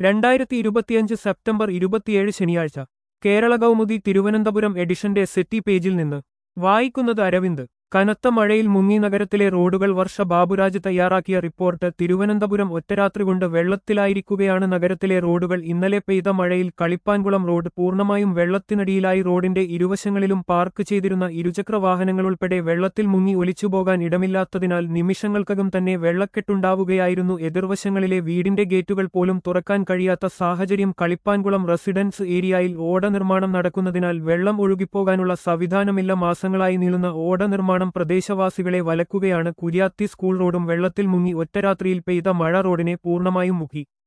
രണ്ടായിരത്തി ഇരുപത്തിയഞ്ച് സെപ്റ്റംബർ ഇരുപത്തിയേഴ് ശനിയാഴ്ച കേരള കൗമുദി തിരുവനന്തപുരം എഡിഷന്റെ സെറ്റി പേജിൽ നിന്ന് വായിക്കുന്നത് അരവിന്ദ് കനത്ത മഴയിൽ മുങ്ങി നഗരത്തിലെ റോഡുകൾ വർഷ ബാബുരാജ് തയ്യാറാക്കിയ റിപ്പോർട്ട് തിരുവനന്തപുരം ഒറ്റരാത്രി കൊണ്ട് വെള്ളത്തിലായിരിക്കുകയാണ് നഗരത്തിലെ റോഡുകൾ ഇന്നലെ പെയ്ത മഴയിൽ കളിപ്പാൻകുളം റോഡ് പൂർണ്ണമായും വെള്ളത്തിനടിയിലായി റോഡിന്റെ ഇരുവശങ്ങളിലും പാർക്ക് ചെയ്തിരുന്ന ഇരുചക്ര വാഹനങ്ങളുൾപ്പെടെ വെള്ളത്തിൽ മുങ്ങി ഒലിച്ചുപോകാൻ ഇടമില്ലാത്തതിനാൽ നിമിഷങ്ങൾക്കകം തന്നെ വെള്ളക്കെട്ടുണ്ടാവുകയായിരുന്നു എതിർവശങ്ങളിലെ വീടിന്റെ ഗേറ്റുകൾ പോലും തുറക്കാൻ കഴിയാത്ത സാഹചര്യം കളിപ്പാൻകുളം റെസിഡൻസ് ഏരിയയിൽ ഓട നിർമ്മാണം നടക്കുന്നതിനാൽ വെള്ളം ഒഴുകിപ്പോകാനുള്ള സംവിധാനമില്ല മാസങ്ങളായി നീളുന്ന ഓട നിർമ്മാണം പ്രദേശവാസികളെ വലക്കുകയാണ് കുര്യാത്തി സ്കൂൾ റോഡും വെള്ളത്തിൽ മുങ്ങി ഒറ്റരാത്രിയിൽ പെയ്ത മഴ റോഡിനെ പൂർണ്ണമായും മുക്കി